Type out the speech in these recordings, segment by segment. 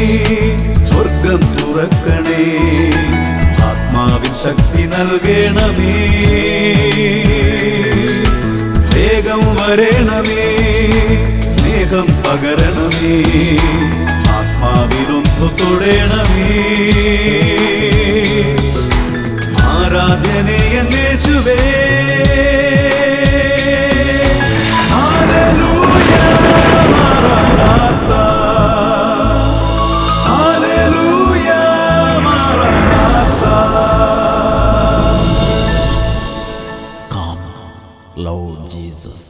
സ്വർഗം തുറക്കണേ ആത്മാവിൻ ശക്തി നൽകണമേ വേഗം വരണമേ സ്നേഹം പകരണമേ ആത്മാവിലൊന്നു തൊടണമേ ആരാധനയേശുവേ ഹല്ലേലൂയ മാറാനാത്ത ഹല്ലേലൂയ മാറാനാത്ത Come, Lord Jesus.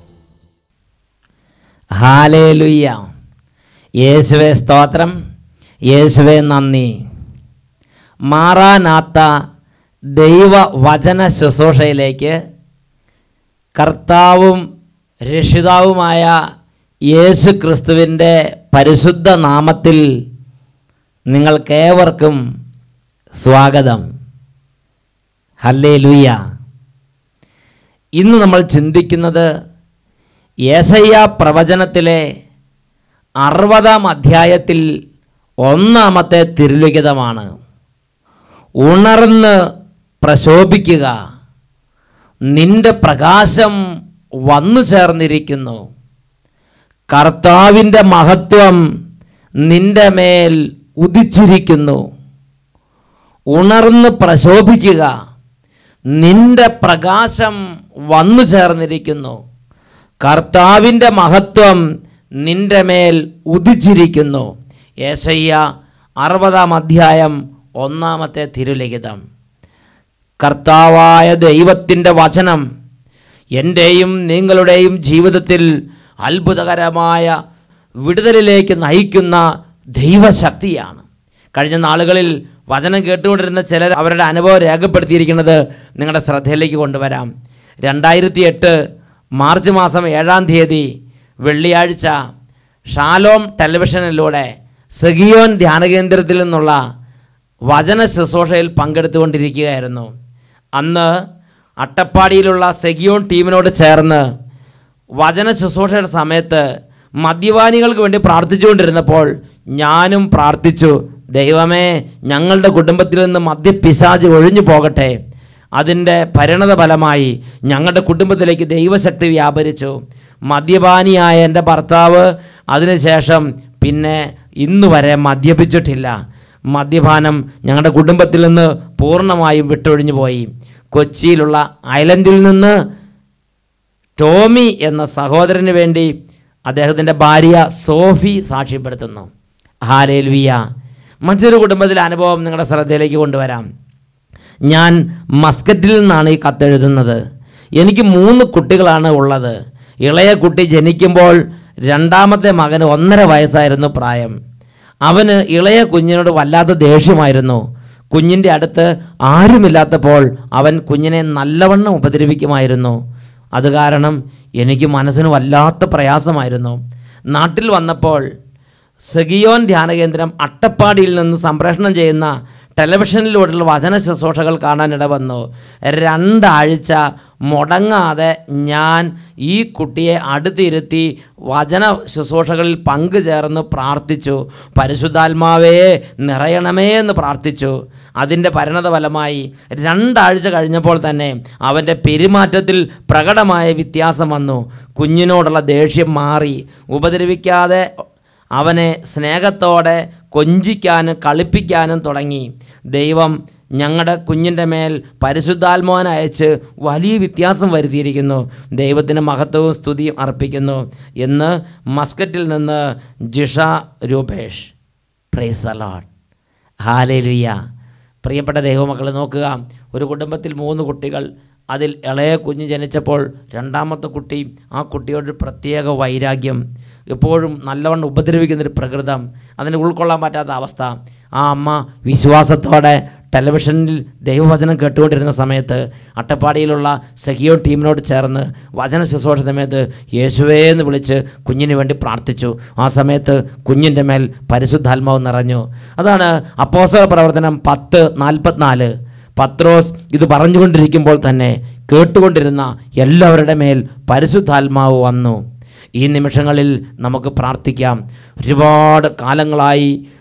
ഹാലേലുയ്യ യേശുവെ സ്തോത്രം യേശുവെ നന്ദി മാറാനാത്ത ദൈവ വചന ശുശ്രൂഷയിലേക്ക് കർത്താവും രക്ഷിതാവുമായ യേശു ക്രിസ്തുവിൻ്റെ പരിശുദ്ധ നാമത്തിൽ നിങ്ങൾക്കേവർക്കും സ്വാഗതം ഹല്ലേ ഇന്ന് നമ്മൾ ചിന്തിക്കുന്നത് യേശയ്യ പ്രവചനത്തിലെ അറുപതാം അധ്യായത്തിൽ ഒന്നാമത്തെ തിരുലിഖിതമാണ് ഉണർന്ന് പ്രശോഭിക്കുക നിന്റെ പ്രകാശം വന്നു ചേർന്നിരിക്കുന്നു കർത്താവിൻ്റെ മഹത്വം നിന്റെ മേൽ ഉദിച്ചിരിക്കുന്നു ഉണർന്ന് പ്രശോഭിക്കുക നിന്റെ പ്രകാശം വന്നു ചേർന്നിരിക്കുന്നു കർത്താവിൻ്റെ മഹത്വം നിന്റെ മേൽ ഉദിച്ചിരിക്കുന്നു ഏശയ്യ അറുപതാം അധ്യായം ഒന്നാമത്തെ തിരുലിഖിതം കർത്താവായ ദൈവത്തിൻ്റെ വചനം എൻ്റെയും നിങ്ങളുടെയും ജീവിതത്തിൽ അത്ഭുതകരമായ വിടുതലിലേക്ക് നയിക്കുന്ന ദൈവശക്തിയാണ് കഴിഞ്ഞ നാളുകളിൽ വചനം കേട്ടുകൊണ്ടിരുന്ന ചിലർ അവരുടെ അനുഭവം രേഖപ്പെടുത്തിയിരിക്കുന്നത് നിങ്ങളുടെ ശ്രദ്ധയിലേക്ക് കൊണ്ടുവരാം രണ്ടായിരത്തി എട്ട് മാർച്ച് മാസം ഏഴാം തീയതി വെള്ളിയാഴ്ച ഷാലോം ടെലിവിഷനിലൂടെ സെഗിയോൻ ധ്യാനകേന്ദ്രത്തിൽ നിന്നുള്ള വചന ശുശ്രൂഷയിൽ പങ്കെടുത്തുകൊണ്ടിരിക്കുകയായിരുന്നു അന്ന് അട്ടപ്പാടിയിലുള്ള സെഗിയോൺ ടീമിനോട് ചേർന്ന് വചന ശുശ്രൂഷയുടെ സമയത്ത് മദ്യപാനികൾക്ക് വേണ്ടി പ്രാർത്ഥിച്ചുകൊണ്ടിരുന്നപ്പോൾ ഞാനും പ്രാർത്ഥിച്ചു ദൈവമേ ഞങ്ങളുടെ കുടുംബത്തിൽ നിന്ന് മദ്യപിശാജ് ഒഴിഞ്ഞു പോകട്ടെ അതിൻ്റെ പരിണത ഫലമായി ഞങ്ങളുടെ കുടുംബത്തിലേക്ക് ദൈവശക്തി വ്യാപരിച്ചു മദ്യപാനിയായ എൻ്റെ ഭർത്താവ് അതിനുശേഷം പിന്നെ ഇന്ന് വരെ മദ്യപിച്ചിട്ടില്ല മദ്യപാനം ഞങ്ങളുടെ കുടുംബത്തിൽ നിന്ന് പൂർണ്ണമായും വിട്ടൊഴിഞ്ഞു പോയി കൊച്ചിയിലുള്ള ഐലൻഡിൽ നിന്ന് ടോമി എന്ന സഹോദരന് വേണ്ടി അദ്ദേഹത്തിൻ്റെ ഭാര്യ സോഫി സാക്ഷ്യപ്പെടുത്തുന്നു ഹാലേൽവിയ മറ്റൊരു കുടുംബത്തിലെ അനുഭവം നിങ്ങളുടെ ശ്രദ്ധയിലേക്ക് കൊണ്ടുവരാം ഞാൻ മസ്കറ്റിൽ നിന്നാണ് ഈ കത്തെഴുതുന്നത് എനിക്ക് മൂന്ന് കുട്ടികളാണ് ഉള്ളത് ഇളയ കുട്ടി ജനിക്കുമ്പോൾ രണ്ടാമത്തെ മകന് ഒന്നര വയസ്സായിരുന്നു പ്രായം അവന് ഇളയ കുഞ്ഞിനോട് വല്ലാത്ത ദേഷ്യമായിരുന്നു കുഞ്ഞിൻ്റെ അടുത്ത് ആരുമില്ലാത്തപ്പോൾ അവൻ കുഞ്ഞിനെ നല്ലവണ്ണം ഉപദ്രവിക്കുമായിരുന്നു അത് കാരണം എനിക്ക് മനസ്സിന് വല്ലാത്ത പ്രയാസമായിരുന്നു നാട്ടിൽ വന്നപ്പോൾ സെഗിയോൻ ധ്യാനകേന്ദ്രം അട്ടപ്പാടിയിൽ നിന്ന് സംപ്രേഷണം ചെയ്യുന്ന ടെലിവിഷനിലൂടെയുള്ള വചന ശുശ്രൂഷകൾ കാണാനിട വന്നു രണ്ടാഴ്ച മുടങ്ങാതെ ഞാൻ ഈ കുട്ടിയെ അടുത്തിരുത്തി വചന ശുശ്രൂഷകളിൽ പങ്കുചേർന്ന് പ്രാർത്ഥിച്ചു പരിശുദ്ധാത്മാവേ നിറയണമേ എന്ന് പ്രാർത്ഥിച്ചു അതിൻ്റെ പരിണത ഫലമായി രണ്ടാഴ്ച കഴിഞ്ഞപ്പോൾ തന്നെ അവൻ്റെ പെരുമാറ്റത്തിൽ പ്രകടമായ വ്യത്യാസം വന്നു കുഞ്ഞിനോടുള്ള ദേഷ്യം മാറി ഉപദ്രവിക്കാതെ അവനെ സ്നേഹത്തോടെ കൊഞ്ചിക്കാനും കളിപ്പിക്കാനും തുടങ്ങി ദൈവം ഞങ്ങളുടെ കുഞ്ഞിൻ്റെ മേൽ പരിശുദ്ധാത്മാവൻ അയച്ച് വലിയ വ്യത്യാസം വരുത്തിയിരിക്കുന്നു ദൈവത്തിന് മഹത്വവും സ്തുതിയും അർപ്പിക്കുന്നു എന്ന് മസ്കറ്റിൽ നിന്ന് ജിഷ രൂപേഷ് പ്രൈസ് അലോട്ട് ഹാലേലുയ്യ പ്രിയപ്പെട്ട ദൈവമക്കൾ നോക്കുക ഒരു കുടുംബത്തിൽ മൂന്ന് കുട്ടികൾ അതിൽ ഇളയ കുഞ്ഞ് ജനിച്ചപ്പോൾ രണ്ടാമത്തെ കുട്ടി ആ കുട്ടിയോട് പ്രത്യേക വൈരാഗ്യം എപ്പോഴും നല്ലവണ്ണം ഉപദ്രവിക്കുന്നൊരു പ്രകൃതം അതിന് ഉൾക്കൊള്ളാൻ പറ്റാത്ത അവസ്ഥ ആ അമ്മ വിശ്വാസത്തോടെ ടെലിവിഷനിൽ ദൈവവചനം കേട്ടുകൊണ്ടിരുന്ന സമയത്ത് അട്ടപ്പാടിയിലുള്ള സഹിയോ ടീമിനോട് ചേർന്ന് വചന ശുശ്രൂഷ സമയത്ത് യേശുവേ എന്ന് വിളിച്ച് കുഞ്ഞിന് വേണ്ടി പ്രാർത്ഥിച്ചു ആ സമയത്ത് കുഞ്ഞിൻ്റെ മേൽ പരിശുദ്ധാത്മാവ് നിറഞ്ഞു അതാണ് അപ്പോസ്തല പ്രവർത്തനം പത്ത് നാൽപ്പത്തിനാല് പത്രോസ് ഇത് പറഞ്ഞുകൊണ്ടിരിക്കുമ്പോൾ തന്നെ കേട്ടുകൊണ്ടിരുന്ന എല്ലാവരുടെ മേൽ പരിശുദ്ധാത്മാവ് വന്നു ഈ നിമിഷങ്ങളിൽ നമുക്ക് പ്രാർത്ഥിക്കാം ഒരുപാട് കാലങ്ങളായി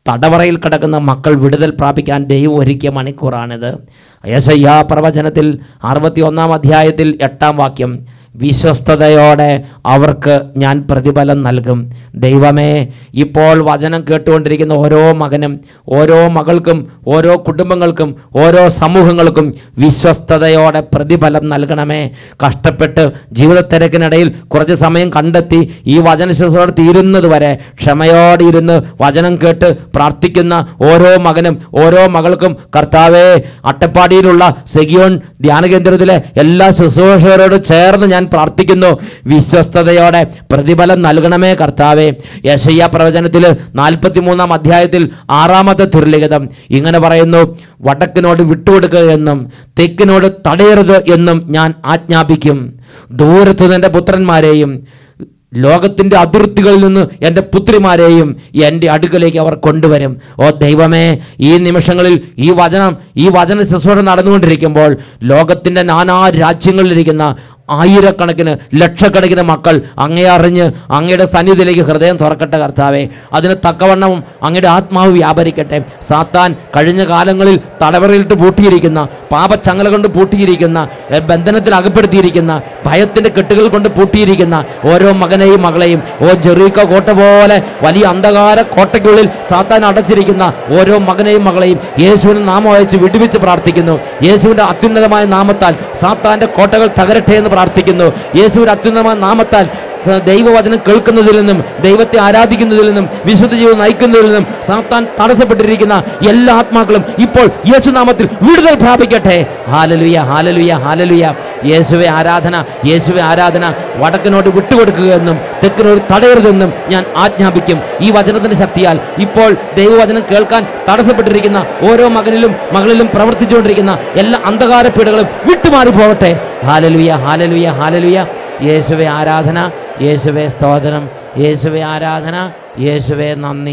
തടവറയിൽ കിടക്കുന്ന മക്കൾ വിടുതൽ പ്രാപിക്കാൻ ദൈവം ഒരുക്കിയ മണിക്കൂറാണിത് യേശയ്യ പ്രവചനത്തിൽ അറുപത്തി ഒന്നാം അധ്യായത്തിൽ എട്ടാം വാക്യം വിശ്വസ്തയോടെ അവർക്ക് ഞാൻ പ്രതിഫലം നൽകും ദൈവമേ ഇപ്പോൾ വചനം കേട്ടുകൊണ്ടിരിക്കുന്ന ഓരോ മകനും ഓരോ മകൾക്കും ഓരോ കുടുംബങ്ങൾക്കും ഓരോ സമൂഹങ്ങൾക്കും വിശ്വസ്തയോടെ പ്രതിഫലം നൽകണമേ കഷ്ടപ്പെട്ട് ജീവിത തിരക്കിനിടയിൽ കുറച്ച് സമയം കണ്ടെത്തി ഈ വചന ശുശ്രൂഷ തീരുന്നത് വരെ ക്ഷമയോടെ ഇരുന്ന് വചനം കേട്ട് പ്രാർത്ഥിക്കുന്ന ഓരോ മകനും ഓരോ മകൾക്കും കർത്താവേ അട്ടപ്പാടിയിലുള്ള സെഗിയോൺ ധ്യാന കേന്ദ്രത്തിലെ എല്ലാ ശുശ്രൂഷകരോട് ചേർന്ന് ഞാൻ പ്രാർത്ഥിക്കുന്നു വിശ്വസ്തയോടെ പ്രതിഫലം നൽകണമേ കർത്താവേ യശയ്യ പ്രവചനത്തിൽ നാൽപ്പത്തി മൂന്നാം അധ്യായത്തിൽ ആറാമത്തെ തിരുലിഖിതം ഇങ്ങനെ പറയുന്നു വടക്കിനോട് വിട്ടുകൊടുക്കുക എന്നും തെക്കിനോട് തടയരുത് എന്നും ഞാൻ ആജ്ഞാപിക്കും ദൂരത്തു നിന്റെ പുത്രന്മാരെയും ലോകത്തിൻ്റെ അതിർത്തികളിൽ നിന്ന് എൻ്റെ പുത്രിമാരെയും എൻ്റെ അടുക്കലേക്ക് അവർ കൊണ്ടുവരും ഓ ദൈവമേ ഈ നിമിഷങ്ങളിൽ ഈ വചനം ഈ വചന ശുശ്രൂഷ നടന്നുകൊണ്ടിരിക്കുമ്പോൾ ലോകത്തിൻ്റെ നാനാ രാജ്യങ്ങളിലിരിക്കുന്ന ആയിരക്കണക്കിന് ലക്ഷക്കണക്കിന് മക്കൾ അങ്ങയെ അറിഞ്ഞ് അങ്ങയുടെ സന്നിധിയിലേക്ക് ഹൃദയം തുറക്കട്ടെ കർത്താവേ അതിന് തക്കവണ്ണം അങ്ങയുടെ ആത്മാവ് വ്യാപരിക്കട്ടെ സാത്താൻ കഴിഞ്ഞ കാലങ്ങളിൽ തടവറയിലിട്ട് പൂട്ടിയിരിക്കുന്ന പാപച്ചങ്ങല കൊണ്ട് പൂട്ടിയിരിക്കുന്ന എ, ബന്ധനത്തിൽ അകപ്പെടുത്തിയിരിക്കുന്ന ഭയത്തിൻ്റെ കെട്ടുകൾ കൊണ്ട് പൂട്ടിയിരിക്കുന്ന ഓരോ മകനെയും മകളെയും ഓ ജെറീക്ക കോട്ട പോലെ വലിയ അന്ധകാര കോട്ടയ്ക്കുള്ളിൽ സാത്താൻ അടച്ചിരിക്കുന്ന ഓരോ മകനെയും മകളെയും യേശുവിന് നാമം അയച്ച് വിടുവിച്ച് പ്രാർത്ഥിക്കുന്നു യേശുവിൻ്റെ അത്യുന്നതമായ നാമത്താൽ സാത്താൻ്റെ കോട്ടകൾ തകരട്ടെ എന്ന് പ്രാർത്ഥിക്കുന്നു യേശുവിൻ്റെ അത്യുന്നതമായ നാമത്താൽ സ- ദൈവവചനം കേൾക്കുന്നതിൽ നിന്നും ദൈവത്തെ ആരാധിക്കുന്നതിൽ നിന്നും വിശുദ്ധ ജീവിതം നയിക്കുന്നതിൽ നിന്നും സാത്താൻ തടസ്സപ്പെട്ടിരിക്കുന്ന എല്ലാ ആത്മാക്കളും ഇപ്പോൾ യേശുനാമത്തിൽ വിടുതൽ പ്രാപിക്കട്ടെ ഹാലലുയ ഹാലലുയ ഹാലലുയ യേശുവെ ആരാധന യേശുവെ ആരാധന വടക്കിനോട് വിട്ടുകൊടുക്കുക എന്നും തെക്കിനോട് തടയരുതെന്നും ഞാൻ ആജ്ഞാപിക്കും ഈ വചനത്തിന്റെ ശക്തിയാൽ ഇപ്പോൾ ദൈവവചനം കേൾക്കാൻ തടസ്സപ്പെട്ടിരിക്കുന്ന ഓരോ മകനിലും മകളിലും പ്രവർത്തിച്ചുകൊണ്ടിരിക്കുന്ന എല്ലാ അന്ധകാര പീഡകളും വിട്ടുമാറി പോകട്ടെ ഹാലലുയ ഹാലലുയ ഹാലലുയ യേശുവെ ആരാധന യേശുവെ സ്തോത്രം യേശുവെ ആരാധന യേശുവെ നന്ദി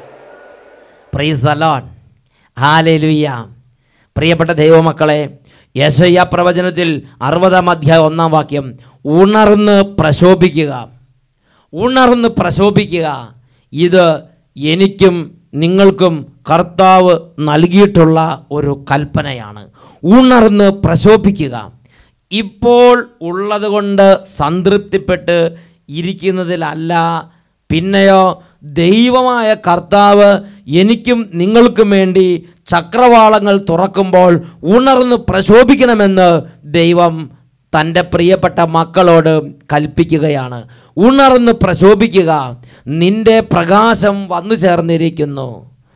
പ്രൈസ് അലോൺ ഹാലലുയ്യ പ്രിയപ്പെട്ട ദൈവമക്കളെ യേശയ്യ പ്രവചനത്തിൽ അറുപതാം അധ്യായം ഒന്നാം വാക്യം ഉണർന്ന് പ്രശോഭിക്കുക ഉണർന്ന് പ്രശോഭിക്കുക ഇത് എനിക്കും നിങ്ങൾക്കും കർത്താവ് നൽകിയിട്ടുള്ള ഒരു കൽപ്പനയാണ് ഉണർന്ന് പ്രശോഭിക്കുക ഇപ്പോൾ ഉള്ളതുകൊണ്ട് സംതൃപ്തിപ്പെട്ട് ഇരിക്കുന്നതിലല്ല പിന്നെയോ ദൈവമായ കർത്താവ് എനിക്കും നിങ്ങൾക്കും വേണ്ടി ചക്രവാളങ്ങൾ തുറക്കുമ്പോൾ ഉണർന്ന് പ്രശോഭിക്കണമെന്ന് ദൈവം തൻ്റെ പ്രിയപ്പെട്ട മക്കളോട് കൽപ്പിക്കുകയാണ് ഉണർന്ന് പ്രശോഭിക്കുക നിന്റെ പ്രകാശം വന്നു ചേർന്നിരിക്കുന്നു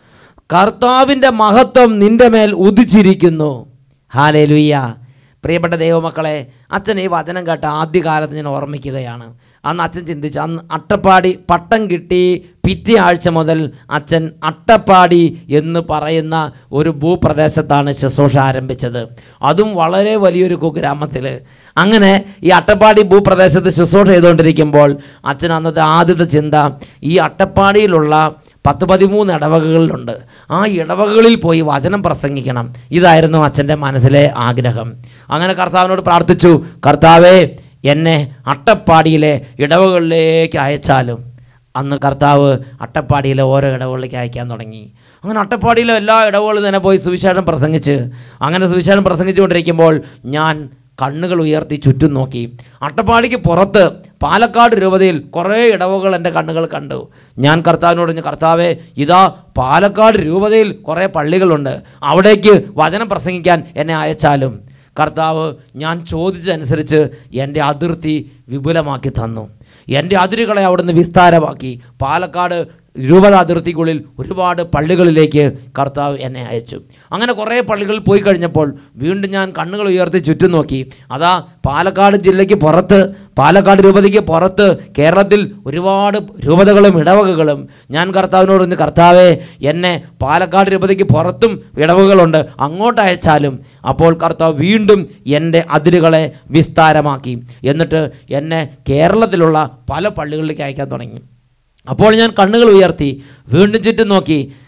കർത്താവിൻ്റെ മഹത്വം നിന്റെ മേൽ ഉദിച്ചിരിക്കുന്നു ഹാലേ പ്രിയപ്പെട്ട ദൈവമക്കളെ അച്ഛൻ ഈ വചനം കേട്ട ആദ്യകാലത്ത് ഞാൻ ഓർമ്മിക്കുകയാണ് അന്ന് അച്ഛൻ ചിന്തിച്ചു അന്ന് അട്ടപ്പാടി പട്ടം കിട്ടി പിറ്റേ ആഴ്ച മുതൽ അച്ഛൻ അട്ടപ്പാടി എന്ന് പറയുന്ന ഒരു ഭൂപ്രദേശത്താണ് ശുശ്രൂഷ ആരംഭിച്ചത് അതും വളരെ വലിയൊരു കുഗ്രാമത്തിൽ അങ്ങനെ ഈ അട്ടപ്പാടി ഭൂപ്രദേശത്ത് ശുശ്രൂഷ ചെയ്തുകൊണ്ടിരിക്കുമ്പോൾ അച്ഛൻ അന്നത്തെ ആദ്യത്തെ ചിന്ത ഈ അട്ടപ്പാടിയിലുള്ള പത്ത് പതിമൂന്ന് ഇടവകകളിലുണ്ട് ആ ഇടവകകളിൽ പോയി വചനം പ്രസംഗിക്കണം ഇതായിരുന്നു അച്ഛൻ്റെ മനസ്സിലെ ആഗ്രഹം അങ്ങനെ കർത്താവിനോട് പ്രാർത്ഥിച്ചു കർത്താവേ എന്നെ അട്ടപ്പാടിയിലെ ഇടവകളിലേക്ക് അയച്ചാലും അന്ന് കർത്താവ് അട്ടപ്പാടിയിലെ ഓരോ ഇടവുകളിലേക്ക് അയക്കാൻ തുടങ്ങി അങ്ങനെ അട്ടപ്പാടിയിലെ എല്ലാ ഇടവുകളിലും തന്നെ പോയി സുവിശേഷം പ്രസംഗിച്ച് അങ്ങനെ സുവിശേഷം പ്രസംഗിച്ചുകൊണ്ടിരിക്കുമ്പോൾ ഞാൻ കണ്ണുകൾ ഉയർത്തി ചുറ്റും നോക്കി അട്ടപ്പാടിക്ക് പുറത്ത് പാലക്കാട് രൂപതയിൽ കുറേ ഇടവുകൾ എൻ്റെ കണ്ണുകൾ കണ്ടു ഞാൻ കർത്താവിനോട് പറഞ്ഞു കർത്താവേ ഇതാ പാലക്കാട് രൂപതയിൽ കുറേ പള്ളികളുണ്ട് അവിടേക്ക് വചനം പ്രസംഗിക്കാൻ എന്നെ അയച്ചാലും കർത്താവ് ഞാൻ ചോദിച്ചതനുസരിച്ച് എൻ്റെ അതിർത്തി വിപുലമാക്കി തന്നു എൻ്റെ അതിരുകളെ അവിടുന്ന് വിസ്താരമാക്കി പാലക്കാട് രൂപത അതിർത്തിക്കുള്ളിൽ ഒരുപാട് പള്ളികളിലേക്ക് കർത്താവ് എന്നെ അയച്ചു അങ്ങനെ കുറേ പള്ളികളിൽ പോയി കഴിഞ്ഞപ്പോൾ വീണ്ടും ഞാൻ കണ്ണുകൾ ഉയർത്തി ചുറ്റും നോക്കി അതാ പാലക്കാട് ജില്ലയ്ക്ക് പുറത്ത് പാലക്കാട് രൂപതയ്ക്ക് പുറത്ത് കേരളത്തിൽ ഒരുപാട് രൂപതകളും ഇടവകകളും ഞാൻ കർത്താവിനോട് ഇന്ന് കർത്താവെ എന്നെ പാലക്കാട് രൂപതയ്ക്ക് പുറത്തും ഇടവകളുണ്ട് അങ്ങോട്ട് അയച്ചാലും അപ്പോൾ കർത്താവ് വീണ്ടും എൻ്റെ അതിരുകളെ വിസ്താരമാക്കി എന്നിട്ട് എന്നെ കേരളത്തിലുള്ള പല പള്ളികളിലേക്ക് അയക്കാൻ തുടങ്ങി അപ്പോൾ ഞാൻ കണ്ണുകൾ ഉയർത്തി വീണ്ടും ചുറ്റും നോക്കി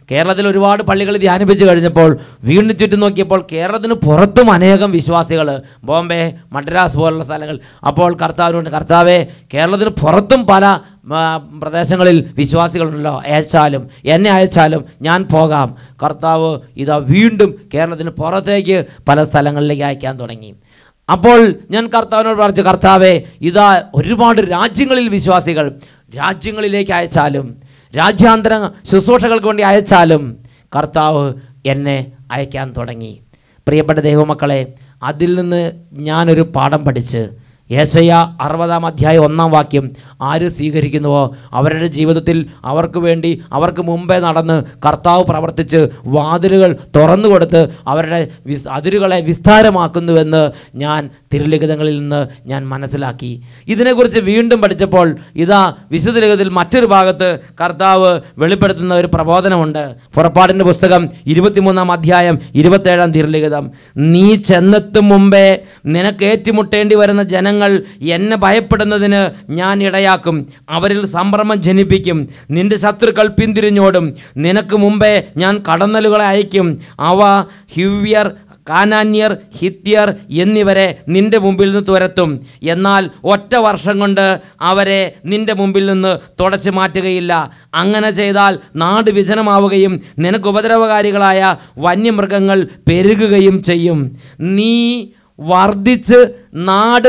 കേരളത്തിൽ ഒരുപാട് പള്ളികൾ ധ്യാനിപ്പിച്ച് കഴിഞ്ഞപ്പോൾ വീണ്ടും ചുറ്റും നോക്കിയപ്പോൾ കേരളത്തിന് പുറത്തും അനേകം വിശ്വാസികൾ ബോംബെ മദ്രാസ് പോലുള്ള സ്ഥലങ്ങൾ അപ്പോൾ കർത്താവിനുണ്ട് കർത്താവെ കേരളത്തിന് പുറത്തും പല ആ, പ്രദേശങ്ങളിൽ വിശ്വാസികളുണ്ടല്ലോ അയച്ചാലും എന്നെ അയച്ചാലും ഞാൻ പോകാം കർത്താവ് ഇതാ വീണ്ടും കേരളത്തിന് പുറത്തേക്ക് പല സ്ഥലങ്ങളിലേക്ക് അയക്കാൻ തുടങ്ങി അപ്പോൾ ഞാൻ കർത്താവിനോട് പറഞ്ഞു കർത്താവെ ഇതാ ഒരുപാട് രാജ്യങ്ങളിൽ വിശ്വാസികൾ രാജ്യങ്ങളിലേക്ക് അയച്ചാലും രാജ്യാന്തര ശുശ്രൂഷകൾക്ക് വേണ്ടി അയച്ചാലും കർത്താവ് എന്നെ അയക്കാൻ തുടങ്ങി പ്രിയപ്പെട്ട ദൈവമക്കളെ അതിൽ നിന്ന് ഞാനൊരു പാഠം പഠിച്ച് ഏശയ അറുപതാം അധ്യായം ഒന്നാം വാക്യം ആര് സ്വീകരിക്കുന്നുവോ അവരുടെ ജീവിതത്തിൽ അവർക്ക് വേണ്ടി അവർക്ക് മുമ്പേ നടന്ന് കർത്താവ് പ്രവർത്തിച്ച് വാതിലുകൾ തുറന്നു കൊടുത്ത് അവരുടെ വിസ് അതിരുകളെ വിസ്താരമാക്കുന്നുവെന്ന് ഞാൻ തിരുലിഖിതങ്ങളിൽ നിന്ന് ഞാൻ മനസ്സിലാക്കി ഇതിനെക്കുറിച്ച് വീണ്ടും പഠിച്ചപ്പോൾ ഇതാ വിശുദ്ധ ലിഖിതത്തിൽ മറ്റൊരു ഭാഗത്ത് കർത്താവ് വെളിപ്പെടുത്തുന്ന ഒരു പ്രബോധനമുണ്ട് പുറപ്പാടിൻ്റെ പുസ്തകം ഇരുപത്തിമൂന്നാം അധ്യായം ഇരുപത്തേഴാം തിരുലിഖിതം നീ ചെന്നെത്തും മുമ്പേ നിനക്ക് ഏറ്റുമുട്ടേണ്ടി വരുന്ന ജനങ്ങൾ എന്നെ ഭയപ്പെടുന്നതിന് ഞാൻ ഇടയാക്കും അവരിൽ സംഭ്രമം ജനിപ്പിക്കും നിന്റെ ശത്രുക്കൾ പിന്തിരിഞ്ഞോടും നിനക്ക് മുമ്പേ ഞാൻ കടന്നലുകളെ അയക്കും അവ ഹിവ്യർ കാനാന്യർ ഹിത്യർ എന്നിവരെ നിന്റെ മുമ്പിൽ നിന്ന് തുരത്തും എന്നാൽ ഒറ്റ വർഷം കൊണ്ട് അവരെ നിന്റെ മുമ്പിൽ നിന്ന് തുടച്ചു മാറ്റുകയില്ല അങ്ങനെ ചെയ്താൽ നാട് വിജനമാവുകയും നിനക്ക് ഉപദ്രവകാരികളായ വന്യമൃഗങ്ങൾ പെരുകുകയും ചെയ്യും നീ വർദ്ധിച്ച് നാട്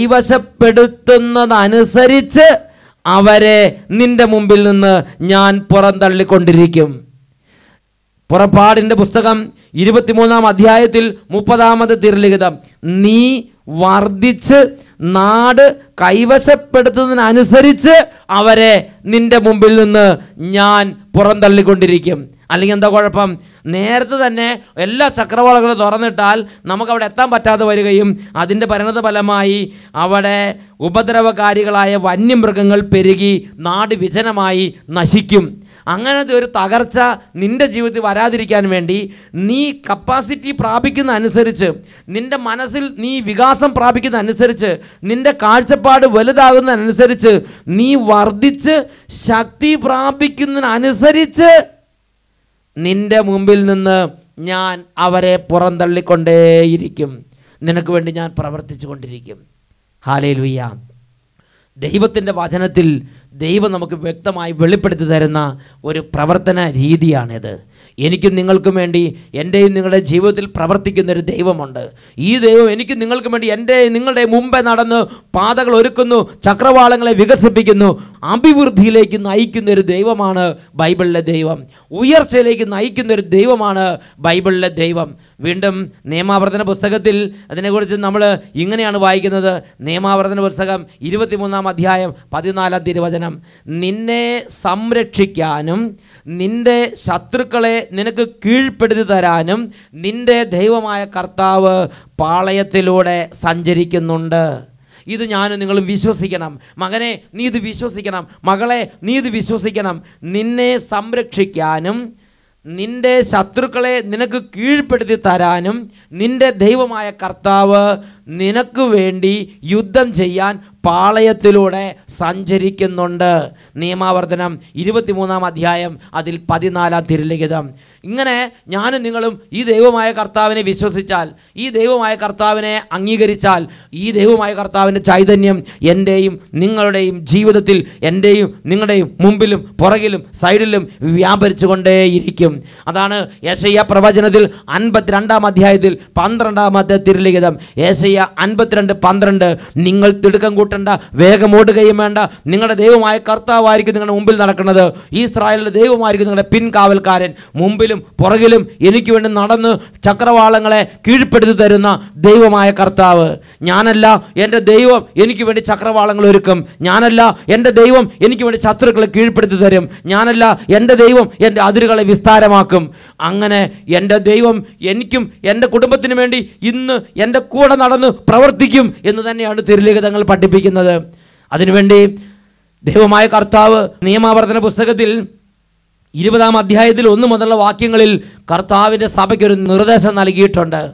കൈവശപ്പെടുത്തുന്നതനുസരിച്ച് അവരെ നിന്റെ മുമ്പിൽ നിന്ന് ഞാൻ പുറന്തള്ളിക്കൊണ്ടിരിക്കും പുറപ്പാടിൻ്റെ പുസ്തകം ഇരുപത്തിമൂന്നാം അധ്യായത്തിൽ മുപ്പതാമത് തിരുലിഖിതം നീ വർദ്ധിച്ച് നാട് കൈവശപ്പെടുത്തുന്നതിനനുസരിച്ച് അവരെ നിന്റെ മുമ്പിൽ നിന്ന് ഞാൻ പുറന്തള്ളിക്കൊണ്ടിരിക്കും അല്ലെങ്കിൽ എന്താ കുഴപ്പം നേരത്തെ തന്നെ എല്ലാ ചക്രവാളങ്ങളും തുറന്നിട്ടാൽ നമുക്കവിടെ എത്താൻ പറ്റാതെ വരികയും അതിൻ്റെ പരിണത ഫലമായി അവിടെ ഉപദ്രവകാരികളായ വന്യമൃഗങ്ങൾ പെരുകി നാട് വിജനമായി നശിക്കും അങ്ങനത്തെ ഒരു തകർച്ച നിന്റെ ജീവിതത്തിൽ വരാതിരിക്കാൻ വേണ്ടി നീ കപ്പാസിറ്റി പ്രാപിക്കുന്ന അനുസരിച്ച് നിന്റെ മനസ്സിൽ നീ വികാസം പ്രാപിക്കുന്ന അനുസരിച്ച് നിന്റെ കാഴ്ചപ്പാട് വലുതാകുന്നതനുസരിച്ച് നീ വർദ്ധിച്ച് ശക്തി പ്രാപിക്കുന്നതിനനുസരിച്ച് നിന്റെ മുമ്പിൽ നിന്ന് ഞാൻ അവരെ പുറന്തള്ളിക്കൊണ്ടേയിരിക്കും നിനക്ക് വേണ്ടി ഞാൻ പ്രവർത്തിച്ചു കൊണ്ടിരിക്കും ഹാലേ ലുയ്യ ദൈവത്തിൻ്റെ വചനത്തിൽ ദൈവം നമുക്ക് വ്യക്തമായി വെളിപ്പെടുത്തി തരുന്ന ഒരു പ്രവർത്തന രീതിയാണിത് എനിക്കും നിങ്ങൾക്കും വേണ്ടി എൻ്റെയും നിങ്ങളുടെ ജീവിതത്തിൽ പ്രവർത്തിക്കുന്ന ഒരു ദൈവമുണ്ട് ഈ ദൈവം എനിക്കും നിങ്ങൾക്കും വേണ്ടി എൻ്റെ നിങ്ങളുടെ മുമ്പേ നടന്ന് പാതകൾ ഒരുക്കുന്നു ചക്രവാളങ്ങളെ വികസിപ്പിക്കുന്നു അഭിവൃദ്ധിയിലേക്ക് നയിക്കുന്ന ഒരു ദൈവമാണ് ബൈബിളിലെ ദൈവം ഉയർച്ചയിലേക്ക് നയിക്കുന്ന ഒരു ദൈവമാണ് ബൈബിളിലെ ദൈവം വീണ്ടും നിയമാവർത്തന പുസ്തകത്തിൽ അതിനെക്കുറിച്ച് നമ്മൾ ഇങ്ങനെയാണ് വായിക്കുന്നത് നിയമാവർത്തന പുസ്തകം ഇരുപത്തിമൂന്നാം അധ്യായം പതിനാലാം തിരുവചനം നിന്നെ സംരക്ഷിക്കാനും നിന്റെ ശത്രുക്കളെ നിനക്ക് കീഴ്പ്പെടുത്തി തരാനും നിന്റെ ദൈവമായ കർത്താവ് പാളയത്തിലൂടെ സഞ്ചരിക്കുന്നുണ്ട് ഇത് ഞാനും നിങ്ങളും വിശ്വസിക്കണം മകനെ നീ ഇത് വിശ്വസിക്കണം മകളെ നീ ഇത് വിശ്വസിക്കണം നിന്നെ സംരക്ഷിക്കാനും നിന്റെ ശത്രുക്കളെ നിനക്ക് കീഴ്പ്പെടുത്തി തരാനും നിന്റെ ദൈവമായ കർത്താവ് നിനക്ക് വേണ്ടി യുദ്ധം ചെയ്യാൻ പാളയത്തിലൂടെ സഞ്ചരിക്കുന്നുണ്ട് നിയമാവർത്തനം ഇരുപത്തിമൂന്നാം അധ്യായം അതിൽ പതിനാലാം തിരുലിഖിതം ഇങ്ങനെ ഞാനും നിങ്ങളും ഈ ദൈവമായ കർത്താവിനെ വിശ്വസിച്ചാൽ ഈ ദൈവമായ കർത്താവിനെ അംഗീകരിച്ചാൽ ഈ ദൈവമായ കർത്താവിൻ്റെ ചൈതന്യം എൻ്റെയും നിങ്ങളുടെയും ജീവിതത്തിൽ എൻ്റെയും നിങ്ങളുടെയും മുമ്പിലും പുറകിലും സൈഡിലും വ്യാപരിച്ചു കൊണ്ടേയിരിക്കും അതാണ് യേശയ്യ പ്രവചനത്തിൽ അൻപത്തിരണ്ടാം അധ്യായത്തിൽ പന്ത്രണ്ടാമത്തെ തിരുലിഖിതം യേശയ്യ അൻപത്തിരണ്ട് പന്ത്രണ്ട് നിങ്ങൾ തിടുക്കം കൂട്ടണ്ട വേഗം ഓടുകയും വേണ്ട നിങ്ങളുടെ ദൈവമായ കർത്താവായിരിക്കും നിങ്ങളുടെ മുമ്പിൽ നടക്കുന്നത് ഇസ്രായേലിൻ്റെ ദൈവമായിരിക്കും നിങ്ങളുടെ പിൻകാവൽക്കാരൻ മുമ്പിലും പുറകിലും എനിക്ക് വേണ്ടി നടന്ന് ചക്രവാളങ്ങളെ കീഴ്പ്പെടുത്തി തരുന്ന ദൈവമായ കർത്താവ് ഞാനല്ല എൻ്റെ ദൈവം എനിക്ക് വേണ്ടി ചക്രവാളങ്ങൾ ഒരുക്കും ഞാനല്ല എൻ്റെ ദൈവം എനിക്ക് വേണ്ടി ശത്രുക്കളെ കീഴ്പ്പെടുത്തി തരും ഞാനല്ല എൻ്റെ ദൈവം എൻ്റെ അതിരുകളെ വിസ്താരമാക്കും അങ്ങനെ എൻ്റെ ദൈവം എനിക്കും എൻ്റെ കുടുംബത്തിന് വേണ്ടി ഇന്ന് എൻ്റെ കൂടെ നടന്ന് പ്രവർത്തിക്കും എന്ന് തന്നെയാണ് തിരുലിഖിതങ്ങൾ പഠിപ്പിക്കുന്നത് അതിനുവേണ്ടി ദൈവമായ കർത്താവ് നിയമാവർത്തന പുസ്തകത്തിൽ ഇരുപതാം അധ്യായത്തിൽ ഒന്ന് മുതലുള്ള വാക്യങ്ങളിൽ കർത്താവിൻ്റെ സഭയ്ക്കൊരു നിർദ്ദേശം നൽകിയിട്ടുണ്ട്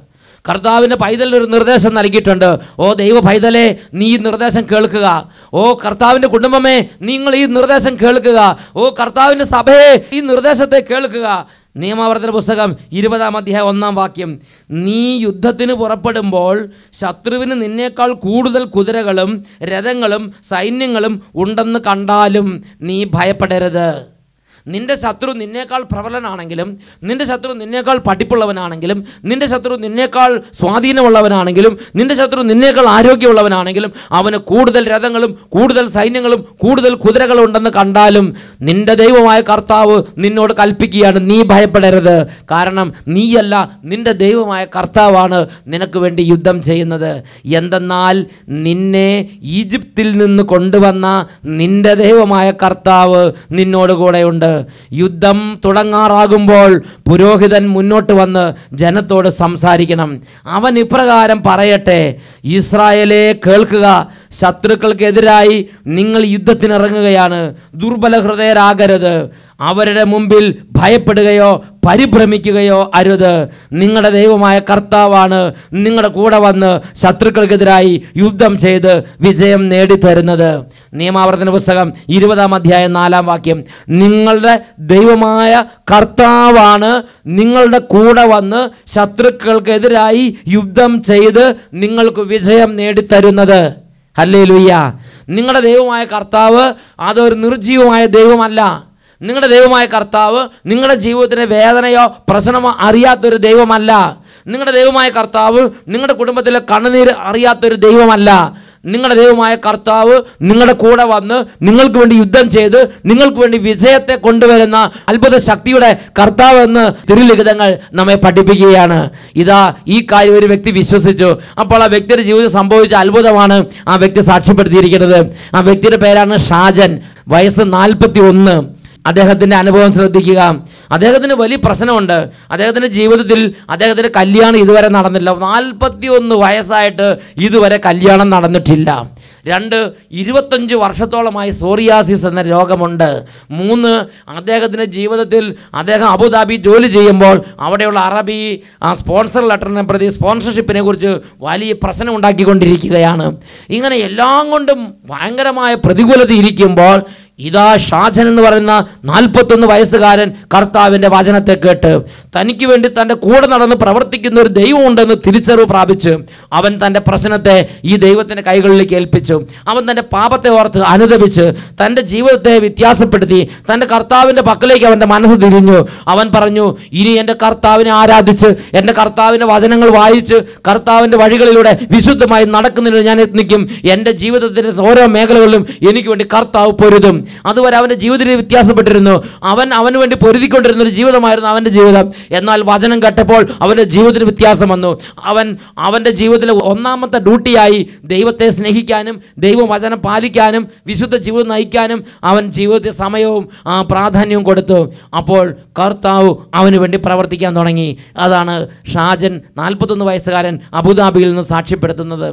കർത്താവിൻ്റെ പൈതലിന് ഒരു നിർദ്ദേശം നൽകിയിട്ടുണ്ട് ഓ ദൈവ പൈതലെ നീ ഈ നിർദ്ദേശം കേൾക്കുക ഓ കർത്താവിൻ്റെ കുടുംബമേ നിങ്ങൾ ഈ നിർദ്ദേശം കേൾക്കുക ഓ കർത്താവിൻ്റെ സഭയെ ഈ നിർദ്ദേശത്തെ കേൾക്കുക നിയമാവർത്തന പുസ്തകം ഇരുപതാം അധ്യായം ഒന്നാം വാക്യം നീ യുദ്ധത്തിന് പുറപ്പെടുമ്പോൾ ശത്രുവിന് നിന്നേക്കാൾ കൂടുതൽ കുതിരകളും രഥങ്ങളും സൈന്യങ്ങളും ഉണ്ടെന്ന് കണ്ടാലും നീ ഭയപ്പെടരുത് നിന്റെ ശത്രു നിന്നേക്കാൾ പ്രബലനാണെങ്കിലും നിന്റെ ശത്രു നിന്നേക്കാൾ പഠിപ്പുള്ളവനാണെങ്കിലും നിന്റെ ശത്രു നിന്നേക്കാൾ സ്വാധീനമുള്ളവനാണെങ്കിലും നിന്റെ ശത്രു നിന്നേക്കാൾ ആരോഗ്യമുള്ളവനാണെങ്കിലും അവന് കൂടുതൽ രഥങ്ങളും കൂടുതൽ സൈന്യങ്ങളും കൂടുതൽ കുതിരകളും ഉണ്ടെന്ന് കണ്ടാലും നിന്റെ ദൈവമായ കർത്താവ് നിന്നോട് കൽപ്പിക്കുകയാണ് നീ ഭയപ്പെടരുത് കാരണം നീയല്ല നിന്റെ ദൈവമായ കർത്താവാണ് നിനക്ക് വേണ്ടി യുദ്ധം ചെയ്യുന്നത് എന്തെന്നാൽ നിന്നെ ഈജിപ്തിൽ നിന്ന് കൊണ്ടുവന്ന നിന്റെ ദൈവമായ കർത്താവ് നിന്നോട് കൂടെയുണ്ട് യുദ്ധം തുടങ്ങാറാകുമ്പോൾ പുരോഹിതൻ മുന്നോട്ട് വന്ന് ജനത്തോട് സംസാരിക്കണം അവൻ ഇപ്രകാരം പറയട്ടെ ഇസ്രായേലെ കേൾക്കുക ശത്രുക്കൾക്കെതിരായി നിങ്ങൾ യുദ്ധത്തിനിറങ്ങുകയാണ് ദുർബല ഹൃദയരാകരുത് അവരുടെ മുമ്പിൽ ഭയപ്പെടുകയോ പരിഭ്രമിക്കുകയോ അരുത് നിങ്ങളുടെ ദൈവമായ കർത്താവാണ് നിങ്ങളുടെ കൂടെ വന്ന് ശത്രുക്കൾക്കെതിരായി യുദ്ധം ചെയ്ത് വിജയം നേടിത്തരുന്നത് നിയമാവർത്തന പുസ്തകം ഇരുപതാം അധ്യായം നാലാം വാക്യം നിങ്ങളുടെ ദൈവമായ കർത്താവാണ് നിങ്ങളുടെ കൂടെ വന്ന് ശത്രുക്കൾക്കെതിരായി യുദ്ധം ചെയ്ത് നിങ്ങൾക്ക് വിജയം നേടിത്തരുന്നത് ഹല്ലേ ലുയ്യ നിങ്ങളുടെ ദൈവമായ കർത്താവ് അതൊരു നിർജീവമായ ദൈവമല്ല നിങ്ങളുടെ ദൈവമായ കർത്താവ് നിങ്ങളുടെ ജീവിതത്തിന് വേദനയോ പ്രശ്നമോ അറിയാത്തൊരു ദൈവമല്ല നിങ്ങളുടെ ദൈവമായ കർത്താവ് നിങ്ങളുടെ കുടുംബത്തിലെ കണ്ണുനീര് അറിയാത്തൊരു ദൈവമല്ല നിങ്ങളുടെ ദൈവമായ കർത്താവ് നിങ്ങളുടെ കൂടെ വന്ന് നിങ്ങൾക്ക് വേണ്ടി യുദ്ധം ചെയ്ത് നിങ്ങൾക്ക് വേണ്ടി വിജയത്തെ കൊണ്ടുവരുന്ന അത്ഭുത ശക്തിയുടെ കർത്താവ് എന്ന് തിരുലിഖിതങ്ങൾ നമ്മെ പഠിപ്പിക്കുകയാണ് ഇതാ ഈ കാര്യം ഒരു വ്യക്തി വിശ്വസിച്ചു അപ്പോൾ ആ വ്യക്തിയുടെ ജീവിതത്തിൽ സംഭവിച്ച അത്ഭുതമാണ് ആ വ്യക്തി സാക്ഷ്യപ്പെടുത്തിയിരിക്കുന്നത് ആ വ്യക്തിയുടെ പേരാണ് ഷാജൻ വയസ്സ് നാൽപ്പത്തി ഒന്ന് അദ്ദേഹത്തിൻ്റെ അനുഭവം ശ്രദ്ധിക്കുക അദ്ദേഹത്തിന് വലിയ പ്രശ്നമുണ്ട് അദ്ദേഹത്തിൻ്റെ ജീവിതത്തിൽ അദ്ദേഹത്തിൻ്റെ കല്യാണം ഇതുവരെ നടന്നില്ല നാൽപ്പത്തി ഒന്ന് വയസ്സായിട്ട് ഇതുവരെ കല്യാണം നടന്നിട്ടില്ല രണ്ട് ഇരുപത്തഞ്ച് വർഷത്തോളമായി സോറിയാസിസ് എന്ന രോഗമുണ്ട് മൂന്ന് അദ്ദേഹത്തിൻ്റെ ജീവിതത്തിൽ അദ്ദേഹം അബുദാബി ജോലി ചെയ്യുമ്പോൾ അവിടെയുള്ള അറബി ആ സ്പോൺസർ ലെറ്ററിനെ പ്രതി സ്പോൺസർഷിപ്പിനെ കുറിച്ച് വലിയ പ്രശ്നം ഉണ്ടാക്കിക്കൊണ്ടിരിക്കുകയാണ് ഇങ്ങനെ എല്ലാം കൊണ്ടും ഭയങ്കരമായ പ്രതികൂലത ഇരിക്കുമ്പോൾ ഇതാ ഷാജൻ എന്ന് പറയുന്ന നാൽപ്പത്തൊന്ന് വയസ്സുകാരൻ കർത്താവിൻ്റെ വചനത്തെ കേട്ട് തനിക്ക് വേണ്ടി തൻ്റെ കൂടെ നടന്ന് പ്രവർത്തിക്കുന്ന ഒരു ദൈവമുണ്ടെന്ന് തിരിച്ചറിവ് പ്രാപിച്ച് അവൻ തൻ്റെ പ്രശ്നത്തെ ഈ ദൈവത്തിൻ്റെ കൈകളിലേക്ക് ഏൽപ്പിച്ചു അവൻ തൻ്റെ പാപത്തെ ഓർത്ത് അനുദപിച്ച് തൻ്റെ ജീവിതത്തെ വ്യത്യാസപ്പെടുത്തി തൻ്റെ കർത്താവിൻ്റെ പക്കലേക്ക് അവൻ്റെ മനസ്സ് തിരിഞ്ഞു അവൻ പറഞ്ഞു ഇനി എൻ്റെ കർത്താവിനെ ആരാധിച്ച് എൻ്റെ കർത്താവിൻ്റെ വചനങ്ങൾ വായിച്ച് കർത്താവിൻ്റെ വഴികളിലൂടെ വിശുദ്ധമായി നടക്കുന്നതിന് ഞാൻ യത്നിക്കും എൻ്റെ ജീവിതത്തിൻ്റെ ഓരോ മേഖലകളിലും എനിക്ക് വേണ്ടി കർത്താവ് പൊരുതും അതുവരെ അവൻ്റെ ജീവിതത്തിൽ വ്യത്യാസപ്പെട്ടിരുന്നു അവൻ അവന് വേണ്ടി പൊരുതിക്കൊണ്ടിരുന്ന ഒരു ജീവിതമായിരുന്നു അവൻ്റെ ജീവിതം എന്നാൽ വചനം കേട്ടപ്പോൾ അവൻ്റെ ജീവിതത്തിന് വ്യത്യാസം വന്നു അവൻ അവൻ്റെ ജീവിതത്തിലെ ഒന്നാമത്തെ ഡ്യൂട്ടിയായി ദൈവത്തെ സ്നേഹിക്കാനും ദൈവവചനം പാലിക്കാനും വിശുദ്ധ ജീവിതം നയിക്കാനും അവൻ ജീവിതത്തിൽ സമയവും ആ, പ്രാധാന്യവും കൊടുത്തു അപ്പോൾ കർത്താവ് അവന് വേണ്ടി പ്രവർത്തിക്കാൻ തുടങ്ങി അതാണ് ഷാജൻ നാൽപ്പത്തൊന്ന് വയസ്സുകാരൻ അബുദാബിയിൽ നിന്ന് സാക്ഷ്യപ്പെടുത്തുന്നത്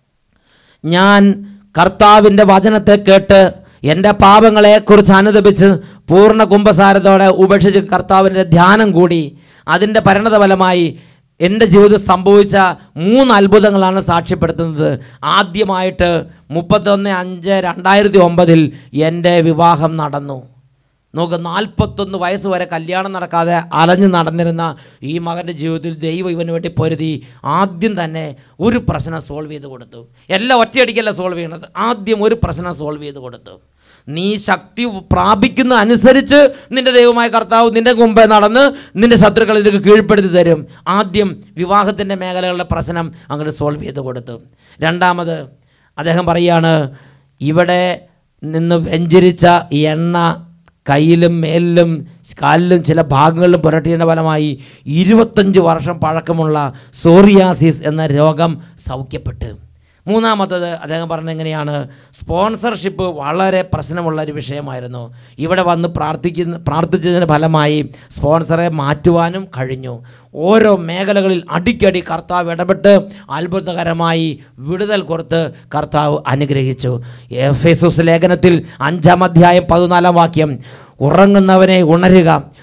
ഞാൻ കർത്താവിൻ്റെ വചനത്തെ കേട്ട് എൻ്റെ പാപങ്ങളെക്കുറിച്ച് അനുദപിച്ച് പൂർണ്ണ കുംഭസാരത്തോടെ ഉപേക്ഷിച്ച് കർത്താവിൻ്റെ ധ്യാനം കൂടി അതിൻ്റെ പരിണതഫലമായി എൻ്റെ ജീവിതത്തിൽ സംഭവിച്ച മൂന്ന് അത്ഭുതങ്ങളാണ് സാക്ഷ്യപ്പെടുത്തുന്നത് ആദ്യമായിട്ട് മുപ്പത്തൊന്ന് അഞ്ച് രണ്ടായിരത്തി ഒമ്പതിൽ എൻ്റെ വിവാഹം നടന്നു നോക്ക് നാൽപ്പത്തൊന്ന് വയസ്സ് വരെ കല്യാണം നടക്കാതെ അലഞ്ഞു നടന്നിരുന്ന ഈ മകൻ്റെ ജീവിതത്തിൽ ദൈവം ഇവന് വേണ്ടി പൊരുതി ആദ്യം തന്നെ ഒരു പ്രശ്നം സോൾവ് ചെയ്ത് കൊടുത്തു എല്ലാം ഒറ്റയടിക്കല്ല സോൾവ് ചെയ്യണത് ആദ്യം ഒരു പ്രശ്നം സോൾവ് ചെയ്ത് കൊടുത്തു നീ ശക്തി പ്രാപിക്കുന്ന അനുസരിച്ച് നിന്റെ ദൈവമായ കർത്താവ് നിന്റെ മുമ്പേ നടന്ന് നിന്റെ ശത്രുക്കളെ നിനക്ക് കീഴ്പ്പെടുത്തി തരും ആദ്യം വിവാഹത്തിൻ്റെ മേഖലകളുടെ പ്രശ്നം അങ്ങോട്ട് സോൾവ് ചെയ്ത് കൊടുത്തു രണ്ടാമത് അദ്ദേഹം പറയാണ് ഇവിടെ നിന്ന് വെഞ്ചരിച്ച എണ്ണ കയ്യിലും മേലിലും കാലിലും ചില ഭാഗങ്ങളിലും പുരട്ടിയതിൻ്റെ ഫലമായി ഇരുപത്തഞ്ച് വർഷം പഴക്കമുള്ള സോറിയാസിസ് എന്ന രോഗം സൗഖ്യപ്പെട്ട് മൂന്നാമത്തത് അദ്ദേഹം പറഞ്ഞത് എങ്ങനെയാണ് സ്പോൺസർഷിപ്പ് വളരെ പ്രശ്നമുള്ള ഒരു വിഷയമായിരുന്നു ഇവിടെ വന്ന് പ്രാർത്ഥിക്കുന്ന പ്രാർത്ഥിച്ചതിന് ഫലമായി സ്പോൺസറെ മാറ്റുവാനും കഴിഞ്ഞു ഓരോ മേഖലകളിൽ അടിക്കടി കർത്താവ് ഇടപെട്ട് അത്ഭുതകരമായി വിടുതൽ കൊടുത്ത് കർത്താവ് അനുഗ്രഹിച്ചു എഫ് എസ് ലേഖനത്തിൽ അഞ്ചാം അധ്യായം പതിനാലാം വാക്യം ഉറങ്ങുന്നവനെ ഉണരുക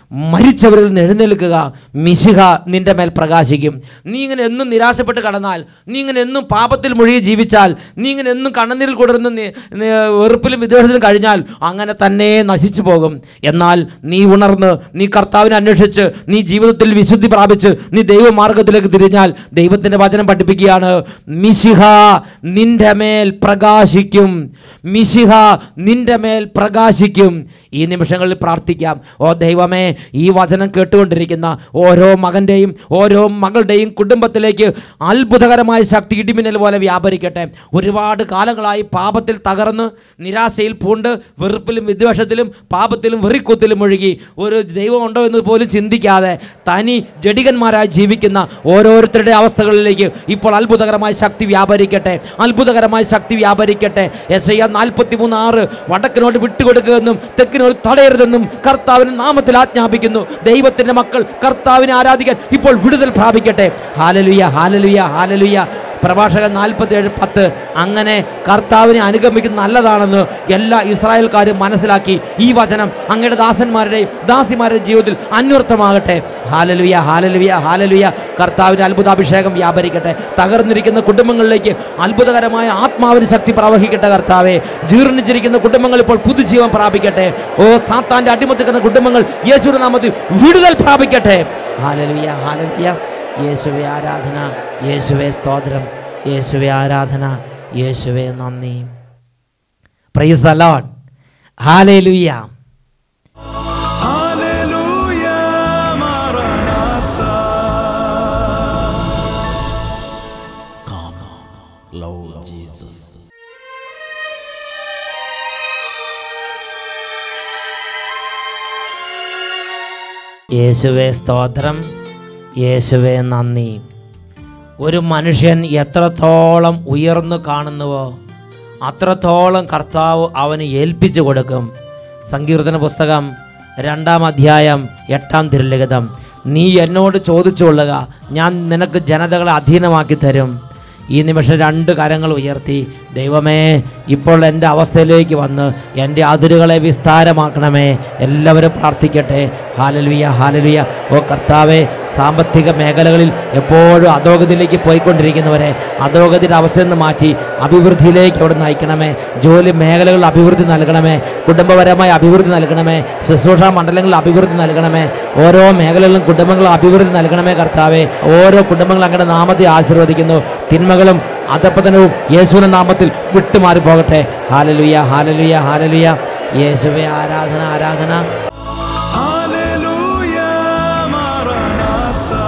മരിച്ചവരിൽ നിന്ന് എഴുന്നേൽക്കുക മിശിഹ നിന്റെ മേൽ പ്രകാശിക്കും നീ ഇങ്ങനെ എന്നും നിരാശപ്പെട്ട് കടന്നാൽ നീ ഇങ്ങനെ എന്നും പാപത്തിൽ മുഴുകി ജീവിച്ചാൽ നീ ഇങ്ങനെ എന്നും കണ്ണുനീരിൽ കൊടുന്ന് നീ- നീ വെറുപ്പിലും വിദ്വേഷത്തിലും കഴിഞ്ഞാൽ അങ്ങനെ തന്നെ നശിച്ചു പോകും എന്നാൽ നീ ഉണർന്ന് നീ കർത്താവിനെ അന്വേഷിച്ച് നീ ജീവിതത്തിൽ വിശുദ്ധി പ്രാപിച്ച് നീ ദൈവമാർഗത്തിലേക്ക് തിരിഞ്ഞാൽ ദൈവത്തിൻ്റെ വചനം പഠിപ്പിക്കുകയാണ് മിശിഹ നിന്റെ മേൽ പ്രകാശിക്കും മിശിഹ നിന്റെ മേൽ പ്രകാശിക്കും ഈ നിമിഷങ്ങളിൽ പ്രാർത്ഥിക്കാം ഓ ദൈവമേ ഈ വചനം കേട്ടുകൊണ്ടിരിക്കുന്ന ഓരോ മകൻ്റെയും ഓരോ മകളുടെയും കുടുംബത്തിലേക്ക് അത്ഭുതകരമായ ശക്തി ഇടിമിന്നൽ പോലെ വ്യാപരിക്കട്ടെ ഒരുപാട് കാലങ്ങളായി പാപത്തിൽ തകർന്ന് നിരാശയിൽ പൂണ്ട് വെറുപ്പിലും വിദ്വേഷത്തിലും പാപത്തിലും വെറിക്കുത്തിലും ഒഴുകി ഒരു ദൈവം ഉണ്ടോ എന്ന് പോലും ചിന്തിക്കാതെ തനി ജഡികന്മാരായി ജീവിക്കുന്ന ഓരോരുത്തരുടെ അവസ്ഥകളിലേക്ക് ഇപ്പോൾ അത്ഭുതകരമായ ശക്തി വ്യാപരിക്കട്ടെ അത്ഭുതകരമായ ശക്തി വ്യാപരിക്കട്ടെ എസ് ഐ നാൽപ്പത്തി മൂന്ന് ആറ് വടക്കിനോട് വിട്ടുകൊടുക്കുകയെന്നും തെക്കിനോട് തടയരുതെന്നും കർത്താവിന് നാമത്തിൽ ആജ്ഞാപിക്കുന്നു ദൈവത്തിന്റെ മക്കൾ കർത്താവിനെ ആരാധിക്കാൻ ഇപ്പോൾ വിടുതൽ പ്രാപിക്കട്ടെ ഹാലലുയ ഹാലലുയ ഹാലലുയ പ്രഭാഷകൻ നാൽപ്പത്തി ഏഴ് പത്ത് അങ്ങനെ കർത്താവിനെ അനുഗമിക്കുന്ന നല്ലതാണെന്ന് എല്ലാ ഇസ്രായേൽക്കാരും മനസ്സിലാക്കി ഈ വചനം അങ്ങയുടെ ദാസന്മാരുടെയും ദാസിമാരുടെയും ജീവിതത്തിൽ അന്വർത്ഥമാകട്ടെ ഹാലലുയ ഹാലലുയ ഹാലലുയ കർത്താവിൻ്റെ അത്ഭുതാഭിഷേകം വ്യാപരിക്കട്ടെ തകർന്നിരിക്കുന്ന കുടുംബങ്ങളിലേക്ക് അത്ഭുതകരമായ ആത്മാവിന് ശക്തി പ്രവഹിക്കട്ടെ കർത്താവെ ജീർണിച്ചിരിക്കുന്ന കുടുംബങ്ങൾ ഇപ്പോൾ പുതുജീവൻ പ്രാപിക്കട്ടെ ഓ സാത്താൻ്റെ അടിമത്തിക്കുന്ന കുടുംബങ്ങൾ യേശുവിന്റെ നാമത്തിൽ വിടുതൽ പ്രാപിക്കട്ടെ ഹാലലുയ ഹാലലുയ യേശുവെ ആരാധന യേശുവെ സ്തോത്രം യേശുവെ ആരാധന യേശുവെ നന്ദി പ്രൈസ് അലോട്ട് ഹാലേലുയ്യ Hallelujah, Maranatha. യേശുവെ സ്തോത്രം യേശുവെ നന്ദി ഒരു മനുഷ്യൻ എത്രത്തോളം ഉയർന്നു കാണുന്നുവോ അത്രത്തോളം കർത്താവ് അവന് ഏൽപ്പിച്ചു കൊടുക്കും സങ്കീർത്തന പുസ്തകം രണ്ടാം അധ്യായം എട്ടാം തിരുലിഖിതം നീ എന്നോട് ചോദിച്ചുകൊള്ളുക ഞാൻ നിനക്ക് ജനതകളെ അധീനമാക്കി തരും ഈ നിമിഷം രണ്ട് കരങ്ങൾ ഉയർത്തി ദൈവമേ ഇപ്പോൾ എൻ്റെ അവസ്ഥയിലേക്ക് വന്ന് എൻ്റെ അതിരുകളെ വിസ്താരമാക്കണമേ എല്ലാവരും പ്രാർത്ഥിക്കട്ടെ ഹാലലുയ ഹാലലുയ ഓ കർത്താവെ സാമ്പത്തിക മേഖലകളിൽ എപ്പോഴും അധോഗതിയിലേക്ക് പോയിക്കൊണ്ടിരിക്കുന്നവരെ അധോഗതിയുടെ അവസ്ഥയിൽ നിന്ന് മാറ്റി അഭിവൃദ്ധിയിലേക്ക് അവിടെ നയിക്കണമേ ജോലി മേഖലകളിൽ അഭിവൃദ്ധി നൽകണമേ കുടുംബപരമായ അഭിവൃദ്ധി നൽകണമേ ശുശ്രൂഷ മണ്ഡലങ്ങളിൽ അഭിവൃദ്ധി നൽകണമേ ഓരോ മേഖലകളിലും കുടുംബങ്ങളും അഭിവൃദ്ധി നൽകണമേ കർത്താവെ ഓരോ കുടുംബങ്ങളും അങ്ങയുടെ നാമത്തെ ആശീർവദിക്കുന്നു തിന്മകളും അധപ്പതനവും യേശുവിന്റെ നാമത്തിൽ വിട്ടുമാറി പോകട്ടെ ഹാലലുയ ഹാലലുയ ഹാലലുയ യേശുവെ ആരാധന ആരാധന Hallelujah, Maranatha.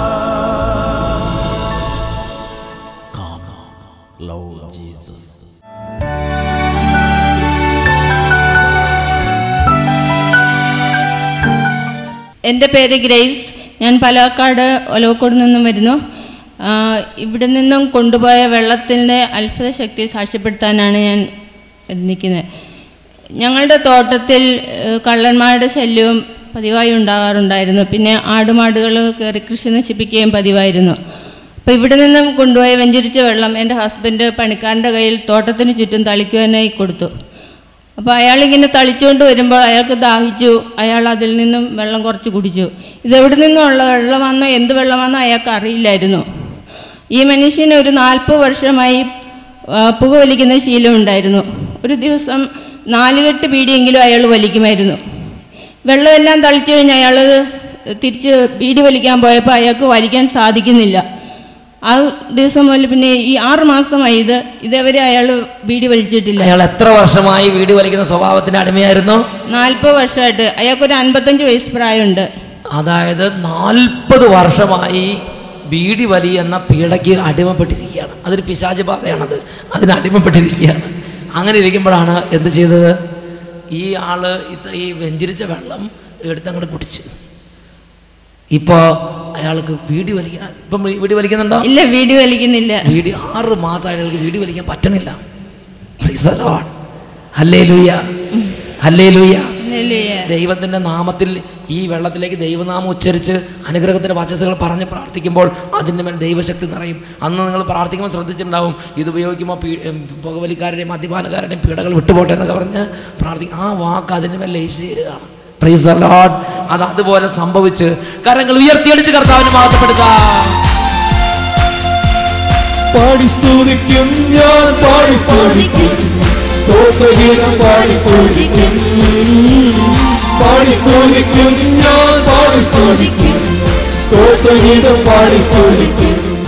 എൻ്റെ പേര് ഗ്രേസ് ഞാൻ പാലക്കാട് ഒലവക്കോട് നിന്നും വരുന്നു ആ, ഇവിടെ നിന്നും കൊണ്ടുപോയ വെള്ളത്തിൻ്റെ അത്ഭുത ശക്തി സാക്ഷ്യപ്പെടുത്താനാണ് ഞാൻ നിൽക്കുന്നത് ഞങ്ങളുടെ തോട്ടത്തിൽ ഏഹ്, കള്ളന്മാരുടെ ശല്യവും പതിവായി ഉണ്ടാകാറുണ്ടായിരുന്നു പിന്നെ ആടുമാടുകൾ കയറി കൃഷി നശിപ്പിക്കുകയും പതിവായിരുന്നു അപ്പോൾ ഇവിടെ നിന്നും കൊണ്ടുപോയ വെഞ്ചരിച്ച വെള്ളം എൻ്റെ ഹസ്ബൻഡ് പണിക്കാരൻ്റെ കയ്യിൽ തോട്ടത്തിന് ചുറ്റും തളിക്കുവാനായി കൊടുത്തു അപ്പോൾ അയാളിങ്ങനെ തളിച്ചുകൊണ്ട് വരുമ്പോൾ അയാൾക്ക് ദാഹിച്ചു അയാൾ അതിൽ നിന്നും വെള്ളം കുറച്ച് കുടിച്ചു ഇതെവിടെ നിന്നുള്ള വെള്ളമാണെന്നോ എന്ത് വെള്ളമാണെന്നോ അയാൾക്ക് അറിയില്ലായിരുന്നു ഈ മനുഷ്യന് ഒരു നാൽപ്പത് വർഷമായി ആ, പുക വലിക്കുന്ന ശീലം ഉണ്ടായിരുന്നു ഒരു ദിവസം നാലുകെട്ട് ബീഡിയെങ്കിലും അയാൾ വലിക്കുമായിരുന്നു വെള്ളമെല്ലാം തളിച്ചു കഴിഞ്ഞ് അയാൾ തിരിച്ച് ബീഡി വലിക്കാൻ പോയപ്പോൾ അയാൾക്ക് വലിക്കാൻ സാധിക്കുന്നില്ല ആ ദിവസം മുതൽ പിന്നെ ഈ ആറ് മാസമായി ഇത് ഇതേവരെ അയാൾ ബീഡി വലിച്ചിട്ടില്ല അയാൾ എത്ര വർഷമായി വീട് വലിക്കുന്ന സ്വഭാവത്തിന്റെ അടിമയായിരുന്നു നാൽപ്പത് വർഷമായിട്ട് അയാൾക്കൊരു അൻപത്തഞ്ച് വയസ്സ് പ്രായമുണ്ട് അതായത് നാൽപ്പത് വർഷമായി ബീഡി വലി എന്ന പീഡയ്ക്ക് അടിമപ്പെട്ടിരിക്കുകയാണ് അതൊരു പിശാച് ബാധയാണത് അതിന് അടിമപ്പെട്ടിരിക്കുകയാണ് അങ്ങനെ ഇരിക്കുമ്പോഴാണ് എന്ത് ചെയ്തത് ഈ ആള് ഇത് ഈ വെഞ്ചിരിച്ച വെള്ളം എടുത്തങ്ങോട്ട് കുടിച്ച് ഇപ്പോൾ അയാൾക്ക് വീടി വലിക്കാൻ ഇപ്പം വീടി വലിക്കുന്നുണ്ടോ ഇല്ല ബീഡി വലിക്കുന്നില്ല വീടി ആറ് മാസമായിട്ട് അയാൾക്ക് വീടി വലിക്കാൻ പറ്റണില്ല Praise the Lord. ഹല്ലേലൂയ ഹല്ലേലൂയ ഹല്ലേലൂയ. ദൈവത്തിൻ്റെ നാമത്തിൽ ഈ വെള്ളത്തിലേക്ക് ദൈവനാമം ഉച്ചരിച്ച് അനുഗ്രഹത്തിൻ്റെ വചസ്സുകൾ പറഞ്ഞ് പ്രാർത്ഥിക്കുമ്പോൾ അതിൻ്റെ മേൽ ദൈവശക്തി നിറയും അന്ന് നിങ്ങൾ പ്രാർത്ഥിക്കുമ്പോൾ ശ്രദ്ധിച്ചിട്ടുണ്ടാവും ഇത് ഉപയോഗിക്കുമ്പോൾ പീ ഉം, പുകവലിക്കാരുടെയും മദ്യപാനക്കാരുടെയും പീഡകൾ വിട്ടുപോട്ടെ എന്നൊക്കെ പറഞ്ഞ് പ്രാർത്ഥിക്കും ആ വാക്ക് അതിൻ്റെ മേൽ ലയിച്ചു ചേരുകയാണ് Praise the Lord. അത് അതുപോലെ സംഭവിച്ച് കരങ്ങൾ ഉയർത്തിയടിച്ച് കർത്താവിന് മാത്രപ്പെടുക പാടി സ്തുതിക്കും ഞാൻ പാടി സ്തുതിക്കും സ്തോത്രഗീതം പാടി സ്തുതിക്കും പാടി സ്തുതിക്കും ഞാൻ പാടി സ്തുതിക്കും സ്തോത്രഗീതം പാടി സ്തുതിക്കും